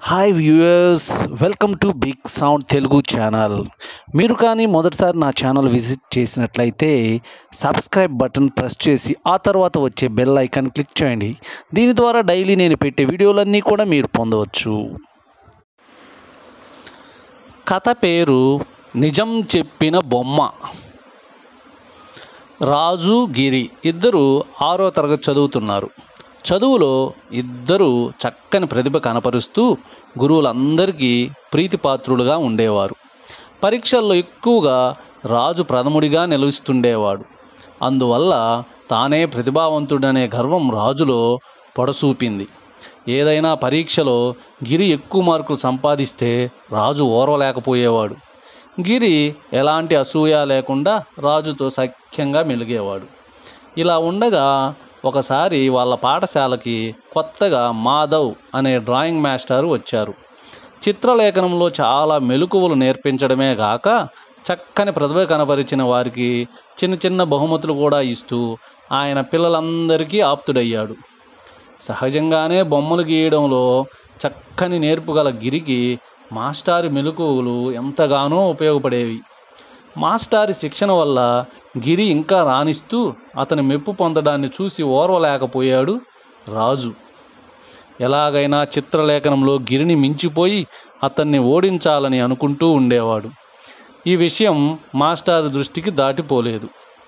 hi viewers welcome to big sound Telugu channel మీరు కానీ మొదటిసారి నా ఛానల్ విజిట్ చేసినట్లయితే సబ్స్క్రైబ్ బటన్ ప్రెస్ చేసి ఆ తర్వాత వచ్చే బెల్ ఐకాన్ క్లిక్ చేయండి దీని ద్వారా డైలీ నేను పెట్టే వీడియోలన్నీ కూడా మీరు పొందవచ్చు కథ పేరు నిజం చెప్పిన బొమ్మ రాజు గిరి ఇద్దరు ఆరో తరగతి చదువుతున్నారు చదువులో ఇద్దరు చక్కని ప్రతిభ కనపరుస్తూ గురువులందరికీ ప్రీతిపాత్రులుగా ఉండేవారు పరీక్షల్లో ఎక్కువగా రాజు ప్రథముడిగా నిలుస్తుండేవాడు అందువల్ల తానే ప్రతిభావంతుడనే గర్వం రాజులో పొడసూపింది ఏదైనా పరీక్షలో గిరి ఎక్కువ మార్కులు సంపాదిస్తే రాజు ఓర్వలేకపోయేవాడు గిరి ఎలాంటి అసూయ లేకుండా రాజుతో సఖ్యంగా మెలిగేవాడు ఇలా ఉండగా ఒకసారి వాళ్ళ పాఠశాలకి కొత్తగా మాధవ్ అనే డ్రాయింగ్ మాస్టారు వచ్చారు చిత్రలేఖనంలో చాలా మెలకువలు నేర్పించడమే గాక చక్కని ప్రతిభ కనపరిచిన వారికి చిన్న చిన్న బహుమతులు కూడా ఇస్తూ ఆయన పిల్లలందరికీ ఆప్తుడయ్యాడు సహజంగానే బొమ్మలు గీయడంలో చక్కని నేర్పుగల గిరికి మాస్టారి మెలకువలు ఎంతగానో ఉపయోగపడేవి మాస్టారి శిక్షణ వల్ల గిరి ఇంకా రాణిస్తూ అతని మెప్పు పొందడాన్ని చూసి ఓర్వలేకపోయాడు రాజు ఎలాగైనా చిత్రలేఖనంలో గిరిని మించిపోయి అతన్ని ఓడించాలని అనుకుంటూ ఉండేవాడు ఈ విషయం మాస్టారు దృష్టికి దాటిపోలేదు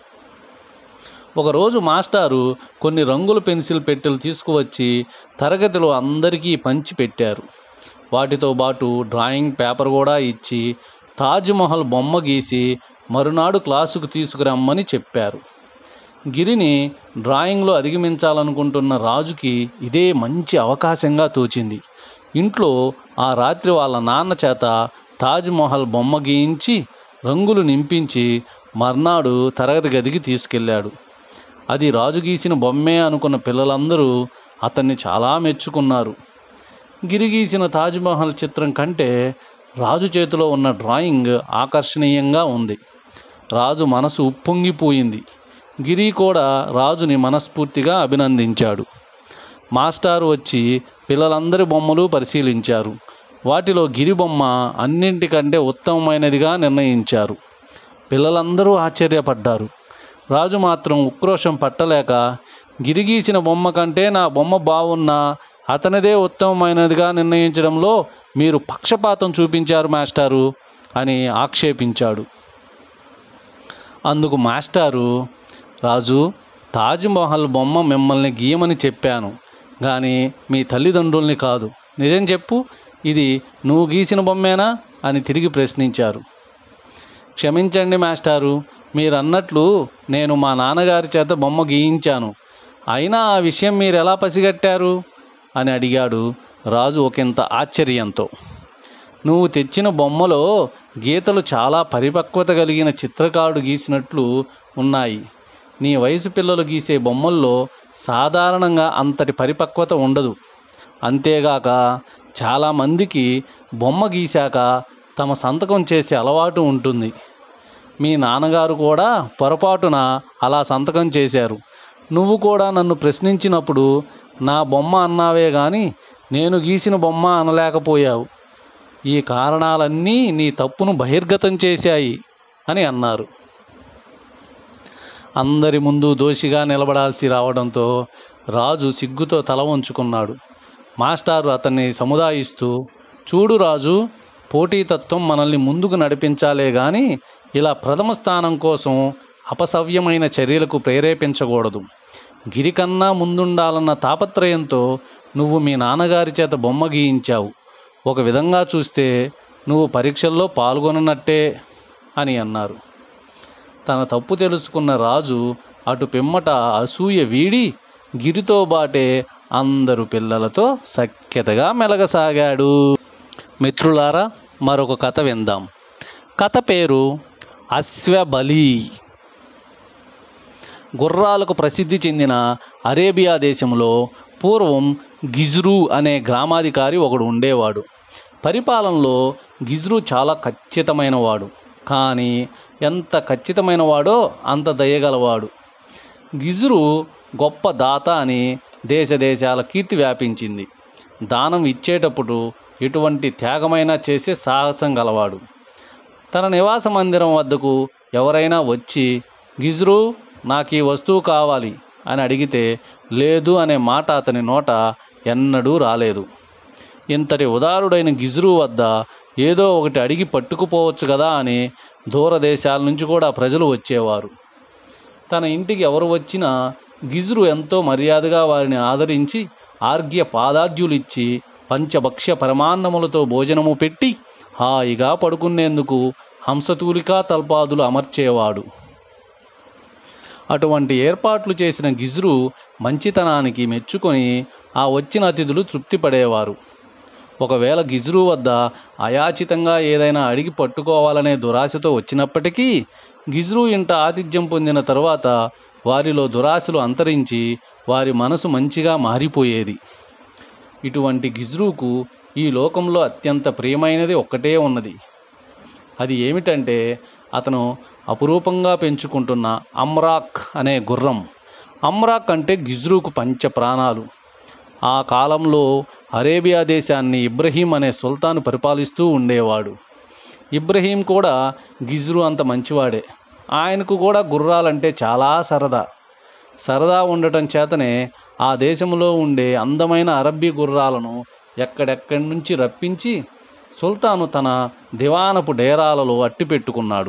ఒకరోజు మాస్టారు కొన్ని రంగుల పెన్సిల్ పెట్టెలు తీసుకువచ్చి తరగతిలో అందరికీ పంచి పెట్టారు వాటితో పాటు డ్రాయింగ్ పేపర్ కూడా ఇచ్చి తాజ్మహల్ బొమ్మ గీసి మరునాడు క్లాసుకు తీసుకురమ్మని చెప్పారు గిరిని డ్రాయింగ్లో అధిగమించాలనుకుంటున్న రాజుకి ఇదే మంచి అవకాశంగా తోచింది ఇంట్లో ఆ రాత్రి వాళ్ళ నాన్న చేత తాజ్మహల్ బొమ్మ గీయించి రంగులు నింపించి మర్నాడు తరగతి గదికి తీసుకెళ్ళాడు అది రాజు గీసిన బొమ్మే అనుకున్న పిల్లలందరూ అతన్ని చాలా మెచ్చుకున్నారు గిరి గీసిన తాజ్మహల్ చిత్రం కంటే రాజు చేతిలో ఉన్న డ్రాయింగ్ ఆకర్షణీయంగా ఉంది రాజు మనసు ఉప్పొంగిపోయింది గిరి కూడా రాజుని మనస్ఫూర్తిగా అభినందించాడు మాస్టారు వచ్చి పిల్లలందరి బొమ్మలు పరిశీలించారు వాటిలో గిరి బొమ్మ అన్నింటికంటే ఉత్తమమైనదిగా నిర్ణయించారు పిల్లలందరూ ఆశ్చర్యపడ్డారు రాజు మాత్రం ఉక్రోషం పట్టలేక గిరి గీసిన బొమ్మ కంటే నా బొమ్మ బాగున్నా అతనిదే ఉత్తమమైనదిగా నిర్ణయించడంలో మీరు పక్షపాతం చూపించారు మాస్టారు అని ఆక్షేపించాడు అందుకు మాస్టారు రాజు తాజ్మహల్ బొమ్మ మిమ్మల్ని గీయమని చెప్పాను కానీ మీ తల్లిదండ్రుల్ని కాదు నిజం చెప్పు ఇది నువ్వు గీసిన బొమ్మేనా అని తిరిగి ప్రశ్నించారు క్షమించండి మాస్టారు మీరు అన్నట్లు నేను మా నాన్నగారి చేత బొమ్మ గీయించాను అయినా ఆ విషయం మీరు ఎలా పసిగట్టారు అని అడిగాడు రాజు ఒకంత ఆశ్చర్యంతో నువ్వు తెచ్చిన బొమ్మలో గీతలు చాలా పరిపక్వత కలిగిన చిత్రకారుడు గీసినట్లు ఉన్నాయి నీ వయసు పిల్లలు గీసే బొమ్మల్లో సాధారణంగా అంతటి పరిపక్వత ఉండదు అంతేగాక చాలామందికి బొమ్మ గీశాక తమ సంతకం చేసే అలవాటు ఉంటుంది మీ నాన్నగారు కూడా పొరపాటున అలా సంతకం చేశారు నువ్వు కూడా నన్ను ప్రశ్నించినప్పుడు నా బొమ్మ అన్నావే కానీ నేను గీసిన బొమ్మ అనలేకపోయావు ఈ కారణాలన్నీ నీ తప్పును బహిర్గతం చేశాయి అని అన్నారు అందరి ముందు దోషిగా నిలబడాల్సి రావడంతో రాజు సిగ్గుతో తల వంచుకున్నాడు మాస్టారు అతన్ని సముదాయిస్తూ చూడు రాజు పోటీతత్వం మనల్ని ముందుకు నడిపించాలే కానీ ఇలా ప్రథమ స్థానం కోసం అపసవ్యమైన చర్యలకు ప్రేరేపించకూడదు గిరికన్నా ముందుండాలన్న తాపత్రయంతో నువ్వు మీ నాన్నగారి చేత బొమ్మ గీయించావు ఒక విధంగా చూస్తే నువ్వు పరీక్షల్లో పాల్గొననట్టే అని అన్నారు తన తప్పు తెలుసుకున్న రాజు అటు పిమ్మట అసూయ వీడి గిరితో బాటే అందరు పిల్లలతో సఖ్యతగా మెలగసాగాడు మిత్రులారా మరొక కథ విందాం కథ పేరు అశ్వబలి గుర్రాలకు ప్రసిద్ధి చెందిన అరేబియా దేశంలో పూర్వం గిజ్రు అనే గ్రామాధికారి ఒకడు ఉండేవాడు పరిపాలనలో గిజ్రు చాలా ఖచ్చితమైన వాడు కానీ ఎంత ఖచ్చితమైన వాడో అంత దయగలవాడు గిజ్రు గొప్ప దాత అని దేశ దేశాల కీర్తి వ్యాపించింది దానం ఇచ్చేటప్పుడు ఎటువంటి త్యాగమైనా చేసే సాహసం గలవాడు తన నివాస మందిరం వద్దకు ఎవరైనా వచ్చి గిజ్రు నాకు ఈ వస్తువు కావాలి అని అడిగితే లేదు అనే మాట అతని నోట ఎన్నడూ రాలేదు ఇంతటి ఉదారుడైన గిజ్రు వద్ద ఏదో ఒకటి అడిగి పట్టుకుపోవచ్చు కదా అని దూరదేశాల నుంచి కూడా ప్రజలు వచ్చేవారు తన ఇంటికి ఎవరు వచ్చినా గిజ్రు ఎంతో మర్యాదగా వారిని ఆదరించి ఆర్ఘ్య పాదాద్యులిచ్చి పంచభక్ష్య పరమాన్నములతో భోజనము పెట్టి హాయిగా పడుకునేందుకు హంసతూలికా తల్పాదులు అమర్చేవాడు అటువంటి ఏర్పాట్లు చేసిన గిజ్రు మంచితనానికి మెచ్చుకొని ఆ వచ్చిన అతిథులు తృప్తి పడేవారు ఒకవేళ గిజ్రు వద్ద అయాచితంగా ఏదైనా అడిగి పట్టుకోవాలనే దురాశతో వచ్చినప్పటికీ గిజ్రు ఇంట ఆతిథ్యం పొందిన తరువాత వారిలో దురాశలు అంతరించి వారి మనసు మంచిగా మారిపోయేది ఇటువంటి గిజ్రుకు ఈ లోకంలో అత్యంత ప్రియమైనది ఒక్కటే ఉన్నది అది ఏమిటంటే అతను అపురూపంగా పెంచుకుంటున్న అమ్రాక్ అనే గుర్రం అమ్రాక్ అంటే గిజ్రుకు పంచ ప్రాణాలు ఆ కాలంలో అరేబియా దేశాన్ని ఇబ్రహీం అనే సుల్తాను పరిపాలిస్తూ ఉండేవాడు ఇబ్రహీం కూడా గిజ్రు అంత మంచివాడే ఆయనకు కూడా గుర్రాలంటే చాలా సరదా సరదా ఉండటం చేతనే ఆ దేశంలో ఉండే అందమైన అరబ్బీ గుర్రాలను ఎక్కడెక్కడి నుంచి రప్పించి సుల్తాను తన దివానపు డేరాలలో అట్టి పెట్టుకున్నాడు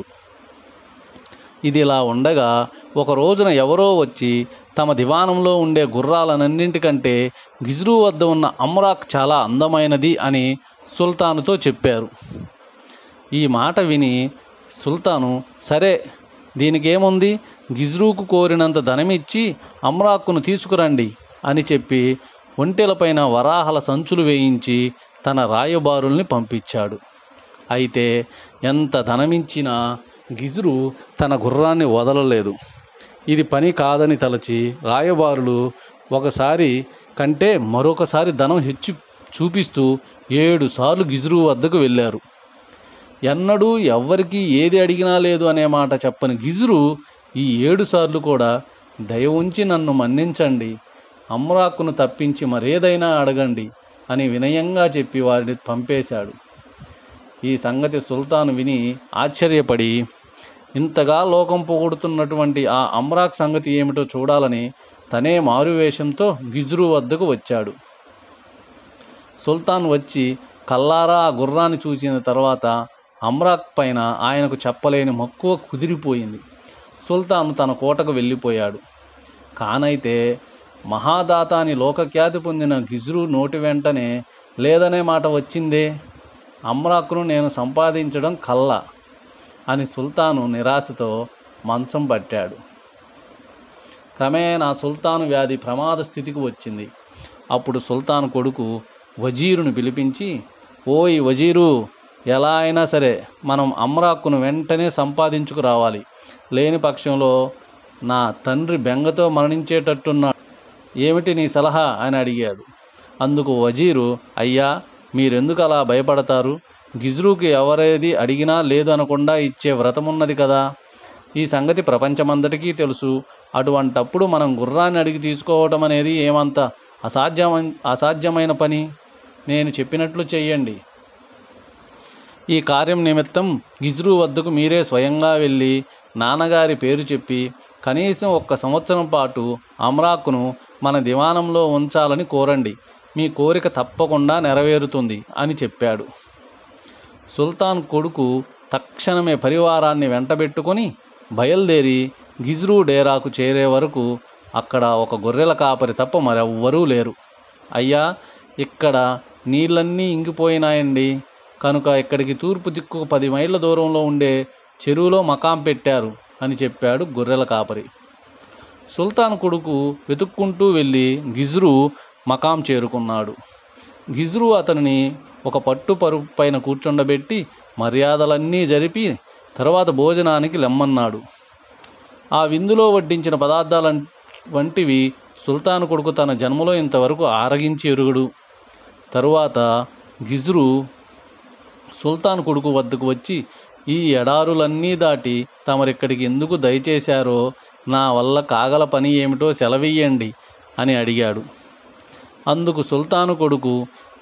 ఇది ఇలా ఉండగా ఒక రోజున ఎవరో వచ్చి తమ దివానంలో ఉండే గుర్రాలనన్నింటికంటే గిజ్రు వద్ద ఉన్న అమ్రాక్ చాలా అందమైనది అని సుల్తానుతో చెప్పారు ఈ మాట విని సుల్తాను సరే దీనికేముంది గిజ్రూకు కోరినంత ధనమిచ్చి అమ్రాక్కును తీసుకురండి అని చెప్పి ఒంటెలపైన వరాహల సంచులు వేయించి తన రాయబారుల్ని పంపించాడు అయితే ఎంత ధనమిచ్చినా గిజ్రు తన గుర్రాన్ని వదలలేదు ఇది పని కాదని తలచి రాయబారులు ఒకసారి కంటే మరొకసారి ధనం హెచ్చి చూపిస్తూ ఏడు సార్లు గిజ్రు వద్దకు వెళ్ళారు ఎన్నడూ ఎవ్వరికీ ఏది అడిగినా లేదు అనే మాట చెప్పని గిజ్రు ఈ ఏడు సార్లు కూడా దయ ఉంచి నన్ను మన్నించండి అమ్రాక్కును తప్పించి మరేదైనా అడగండి అని వినయంగా చెప్పి వారిని పంపేశాడు ఈ సంగతి సుల్తాన్ విని ఆశ్చర్యపడి ఇంతగా లోకం పొగుడుతున్నటువంటి ఆ అమ్రాక్ సంగతి ఏమిటో చూడాలని తనే మారువేషంతో గిజ్రు వద్దకు వచ్చాడు సుల్తాన్ వచ్చి కల్లారా ఆ గుర్రాన్ని చూసిన తర్వాత అమ్రాక్ పైన ఆయనకు చెప్పలేని మక్కువ కుదిరిపోయింది సుల్తాన్ తన కోటకు వెళ్ళిపోయాడు కానైతే మహాదాత అని లోకఖ్యాతి పొందిన గిజ్రు నోటి వెంటనే లేదనే మాట వచ్చిందే అమ్రాక్ను నేను సంపాదించడం కల్ల అని సుల్తాను నిరాశతో మంచం పట్టాడు క్రమేణా సుల్తాను వ్యాధి ప్రమాద స్థితికి వచ్చింది అప్పుడు సుల్తాన్ కొడుకు వజీరును పిలిపించి ఓయ్ వజీరు ఎలా అయినా సరే మనం అమ్రాక్కును వెంటనే సంపాదించుకురావాలి లేని పక్షంలో నా తండ్రి బెంగతో మరణించేటట్టున్నాడు ఏమిటి నీ సలహా అని అడిగాడు అందుకు వజీరు అయ్యా మీరెందుకు అలా భయపడతారు గిజ్రూకి ఎవరేది అడిగినా లేదు అనకుండా ఇచ్చే వ్రతమున్నది కదా ఈ సంగతి ప్రపంచమంతటికీ తెలుసు అటువంటప్పుడు మనం గుర్రాన్ని అడిగి తీసుకోవటం అనేది ఏమంత అసాధ్యమైన అసాధ్యమైన పని నేను చెప్పినట్లు చెయ్యండి ఈ కార్యం నిమిత్తం గిజ్రు వద్దకు మీరే స్వయంగా వెళ్ళి నాన్నగారి పేరు చెప్పి కనీసం ఒక్క సంవత్సరం పాటు అమ్రాక్కును మన దివానంలో ఉంచాలని కోరండి మీ కోరిక తప్పకుండా నెరవేరుతుంది అని చెప్పాడు సుల్తాన్ కొడుకు తక్షణమే పరివారాన్ని వెంటబెట్టుకొని బయలుదేరి గిజ్రు డేరాకు చేరే వరకు అక్కడ ఒక గొర్రెల కాపరి తప్ప మరెవ్వరూ లేరు అయ్యా ఇక్కడ నీళ్ళన్నీ ఇంగిపోయినాయండి కనుక ఇక్కడికి తూర్పు దిక్కుకు పది మైళ్ళ దూరంలో ఉండే చెరువులో మకాం పెట్టారు అని చెప్పాడు గొర్రెల కాపరి సుల్తాన్ కొడుకు వెతుక్కుంటూ వెళ్ళి గిజ్రు మకాం చేరుకున్నాడు గిజ్రు అతనిని ఒక పట్టు పరుపు పైన కూర్చుండబెట్టి మర్యాదలన్నీ జరిపి తర్వాత భోజనానికి లెమ్మన్నాడు ఆ విందులో వడ్డించిన పదార్థాల వంటివి సుల్తాన్ కొడుకు తన జన్మలో ఇంతవరకు ఆరగించి ఎరుగుడు తరువాత గిజ్రు సుల్తాన్ కొడుకు వద్దకు వచ్చి ఈ ఎడారులన్నీ దాటి తమరిక్కడికి ఎందుకు దయచేశారో నా వల్ల కాగల పని ఏమిటో సెలవియ్యండి అని అడిగాడు అందుకు సుల్తాను కొడుకు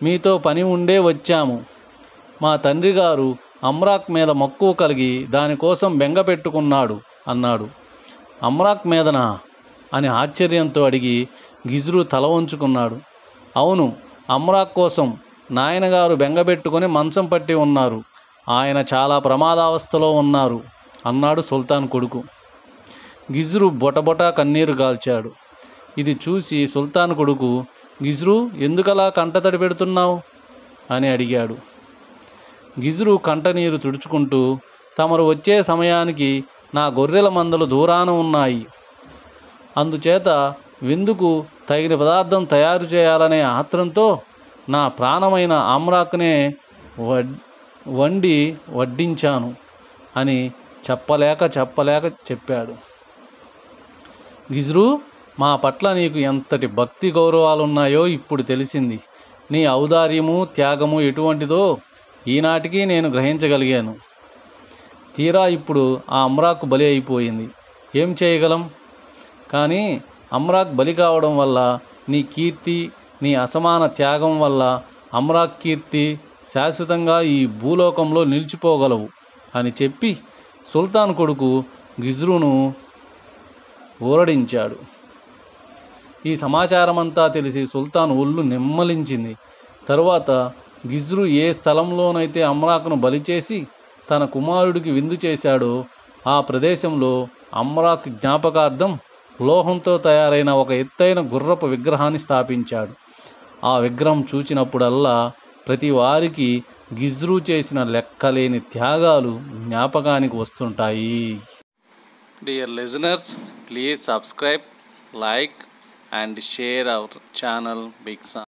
మీతో పని ఉండే వచ్చాము మా తండ్రి గారు అమ్రాక్ మీద మక్కువ కలిగి దానికోసం బెంగ పెట్టుకున్నాడు అన్నాడు అమ్రాక్ మీదనా అని ఆశ్చర్యంతో అడిగి గిజ్రు తల వంచుకున్నాడు అవును అమ్రాక్ కోసం నాయనగారు బెంగపెట్టుకొని మంచం పట్టి ఉన్నారు ఆయన చాలా ప్రమాదావస్థలో ఉన్నారు అన్నాడు సుల్తాన్ కొడుకు గిజ్రు బొటబొటా కన్నీరు గాల్చాడు ఇది చూసి సుల్తాన్ కొడుకు గిజ్రు ఎందుకలా కంటతడి పెడుతున్నావు అని అడిగాడు గిజ్రు కంటనీరు తుడుచుకుంటూ తమరు వచ్చే సమయానికి నా గొర్రెల మందలు దూరాన ఉన్నాయి అందుచేత విందుకు తగిన పదార్థం తయారు చేయాలనే ఆత్రంతో నా ప్రాణమైన ఆమ్రాక్నే వడ్ వండి వడ్డించాను అని చెప్పలేక చెప్పలేక చెప్పాడు గిజ్రు మా పట్ల నీకు ఎంతటి భక్తి గౌరవాలు ఉన్నాయో ఇప్పుడు తెలిసింది నీ ఔదార్యము త్యాగము ఎటువంటిదో ఈనాటికి నేను గ్రహించగలిగాను తీరా ఇప్పుడు ఆ అమ్రాకు బలి అయిపోయింది ఏం చేయగలం కానీ అమ్రాక్ బలి కావడం వల్ల నీ కీర్తి నీ అసమాన త్యాగం వల్ల అమ్రాక్ కీర్తి శాశ్వతంగా ఈ భూలోకంలో నిలిచిపోగలవు అని చెప్పి సుల్తాన్ కొడుకు గిజ్రును ఊరడించాడు ఈ సమాచారమంతా తెలిసి సుల్తాన్ ఒళ్ళు నిమ్మలించింది తరువాత గిజ్రు ఏ స్థలంలోనైతే అమ్రాక్ను బలి చేసి తన కుమారుడికి విందు చేశాడో ఆ ప్రదేశంలో అమ్రాక్ జ్ఞాపకార్థం లోహంతో తయారైన ఒక ఎత్తైన గుర్రపు విగ్రహాన్ని స్థాపించాడు ఆ విగ్రహం చూచినప్పుడల్లా ప్రతి వారికి గిజ్రు చేసిన లెక్కలేని త్యాగాలు జ్ఞాపకానికి వస్తుంటాయి dear listeners please subscribe like and share our channel big